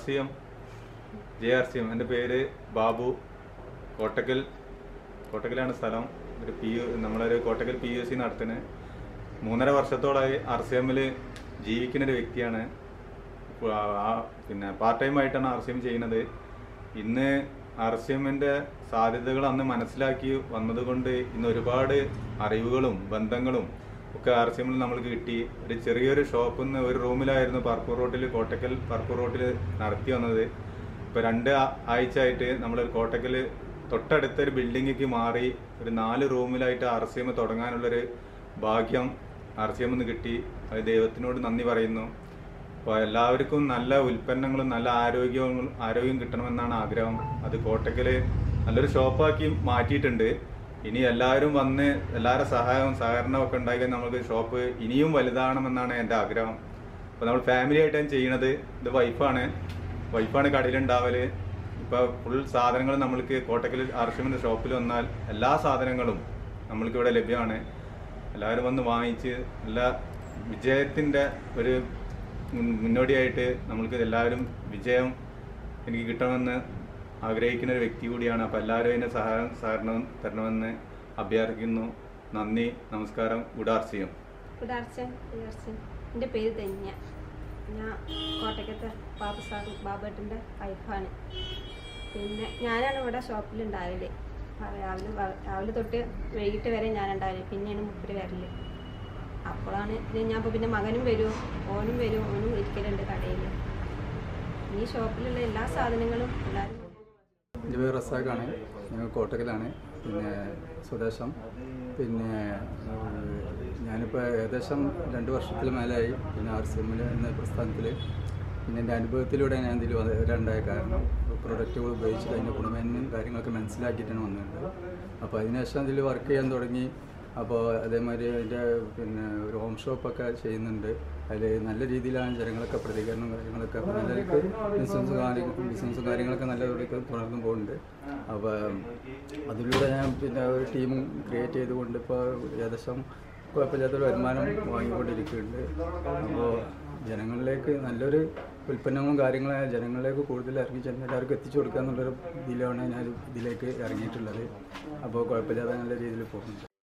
C M J R C M എൻ്റെ പേര് ബാബു കോട്ടക്കൽ കോട്ടക്കലാണ് സ്ഥലം ഒരു പി യു നമ്മളൊരു കോട്ടക്കൽ പി യു സി നടത്തുന്നത് മൂന്നര വർഷത്തോളമായി ആർ സി എമ്മിൽ ജീവിക്കുന്ന ഒരു വ്യക്തിയാണ് ഇപ്പോൾ ആ- ആ പിന്നെ പാർട്ട് ടൈം ആയിട്ടാണ് ആർ സി എം ചെയ്യുന്നത് ഇന്ന് ആർ സി എമ്മിൻ്റെ സാധ്യതകൾ അന്ന് മനസ്സിലാക്കി വന്നതുകൊണ്ട് ഇന്ന് ഒരുപാട് അറിവുകളും ബന്ധങ്ങളും ഒക്കെ ആർ സി എമ്മിൽ നമ്മൾക്ക് കിട്ടി ഒരു ചെറിയൊരു ഷോപ്പിൽ നിന്ന് ഒരു റൂമിലായിരുന്നു പറപ്പൂർ റോട്ടിൽ കോട്ടക്കൽ പറപ്പൂർ റോട്ടിൽ നടത്തി വന്നത് ഇപ്പോൾ രണ്ട് ആ- ആഴ്ച ആയിട്ട് നമ്മൾ കോട്ടക്കൽ തൊട്ടടുത്ത ഒരു ബിൽഡിങ്ങിലേക്ക് മാറി ഒരു നാല് റൂമിലായിട്ട് ആർ സി എം തുടങ്ങാനുള്ളൊരു ഭാഗ്യം ആർ സി എമ്മിൽ നിന്ന് കിട്ടി അത് ദൈവത്തിനോട് നന്ദി പറയുന്നു അപ്പോൾ എല്ലാവർക്കും നല്ല ഉൽപ്പന്നങ്ങളും നല്ല ആരോഗ്യവും ആരോഗ്യം കിട്ടണമെന്നാണ് ആഗ്രഹം അത് കോട്ടക്കൽ നല്ലൊരു ഷോപ്പാക്കി മാറ്റിയിട്ടുണ്ട് ഇനി എല്ലാവരും വന്ന് എല്ലാവരുടെ സഹായവും സഹകരണവും ഒക്കെ ഉണ്ടാക്കി നമുക്ക് ഷോപ്പ് ഇനിയും വലുതാവണമെന്നാണ് എൻ്റെ ആഗ്രഹം അപ്പോൾ നമ്മൾ ഫാമിലി ആയിട്ടാണ് ചെയ്യണത് ഇത് വൈഫാണ് വൈഫാണ് കടയിലുണ്ടാവല് ഇപ്പോൾ ഫുൾ സാധനങ്ങൾ നമ്മൾക്ക് കോട്ടക്കൽ ആർഷ്യമിൻ്റെ ഷോപ്പിൽ വന്നാൽ എല്ലാ സാധനങ്ങളും നമ്മൾക്ക് ഇവിടെ ലഭ്യമാണ് എല്ലാവരും വന്ന് വാങ്ങിച്ച് നല്ല വിജയത്തിൻ്റെ ഒരു മുൻ- മുന്നോടിയായിട്ട് നമ്മൾക്ക് എല്ലാവരും വിജയം എനിക്ക് കിട്ടണമെന്ന് ആഗ്രഹിക്കുന്ന ഒരു വ്യക്തി കൂടിയാണ് അപ്പോൾ എല്ലാവരും അതിൻ്റെ സഹായം സഹകരണം തരണമെന്ന് അഭ്യർത്ഥിക്കുന്നു നന്ദി നമസ്കാരം ഗുഡ് ആർസിയും ഗുഡാർച്ചൻ ഗുഡാർച്ചൻ എൻ്റെ പേര് ധന്യ ഞാൻ കോട്ടയ്ക്കത്തെ ബാബു സാർ ബാബേട്ടൻ്റെ വൈഫാണ് പിന്നെ ഞാനാണ് ഇവിടെ ഷോപ്പിലുണ്ടാവല് രാവിലെ വ- രാവിലെ തൊട്ട് വൈകിട്ട് വരെ ഞാൻ ഉണ്ടാവില്ല പിന്നെയാണ് മുപ്പര് വരല് അപ്പോഴാണ് പിന്നെ ഞാൻ ഇപ്പോൾ പിന്നെ മകനും വരും ഓനും വരും ഓനും ഇരിക്കലുണ്ട് കടയിൽ ഈ ഷോപ്പിലുള്ള എല്ലാ സാധനങ്ങളും എല്ലാവരും എൻ്റെ പേര് റസാഖാണ് ഞങ്ങൾ കോട്ടക്കലാണ് പിന്നെ സ്വദേശം പിന്നെ ഏഹ്, ഞാനിപ്പോൾ ഏകദേശം രണ്ട് വർഷത്തിൽ മേലായി പിന്നെ ആർ സി എമ്മിൽ എന്ന പ്രസ്ഥാനത്തിൽ പിന്നെ എൻ്റെ അനുഭവത്തിലൂടെ ഞാൻ ഇതിൽ വരാനുണ്ടായ കാരണം പ്രൊഡക്റ്റുകൾ ഉപയോഗിച്ചിട്ട് അതിൻ്റെ ഗുണമേന്മയും കാര്യങ്ങളൊക്കെ മനസ്സിലാക്കിയിട്ടാണ് വന്നിട്ടുണ്ട് അപ്പോൾ അതിനുശേഷം ഇതിൽ വർക്ക് ചെയ്യാൻ തുടങ്ങി അപ്പോൾ അതേമാതിരി അതിൻ്റെ പിന്നെ ഒരു ഹോം ഷോപ്പൊക്കെ ചെയ്യുന്നുണ്ട് അതിൽ നല്ല രീതിയിലാണ് ജനങ്ങളൊക്കെ പ്രതികരണം കാര്യങ്ങളൊക്കെ അപ്പോൾ നല്ല ബിസിനസ് കാര്യങ്ങൾ ബിസിനസ്സും കാര്യങ്ങളൊക്കെ നല്ല രീതിക്ക് തുടർന്ന് പോകുന്നുണ്ട് അപ്പോൾ അതിലൂടെ ഞാൻ പിന്നെ ഒരു ടീം ക്രിയേറ്റ് ചെയ്തുകൊണ്ട് ഇപ്പോൾ ഏകദേശം കുഴപ്പമില്ലാത്തൊരു വരുമാനം വാങ്ങിക്കൊണ്ടിരിക്കുന്നുണ്ട് അപ്പോൾ ജനങ്ങളിലേക്ക് നല്ലൊരു ഉൽപ്പന്നങ്ങളും കാര്യങ്ങളും ജനങ്ങളിലേക്ക് കൂടുതൽ ഇറങ്ങി ചെന്ന് എല്ലാവർക്കും എത്തിച്ചു കൊടുക്കുക എന്നുള്ളൊരു ഇതിലാണ് ഞാൻ ഇതിലേക്ക് ഇറങ്ങിയിട്ടുള്ളത് അപ്പോൾ കുഴപ്പമില്ലാതെ നല്ല രീതിയിൽ പോകുന്നുണ്ട്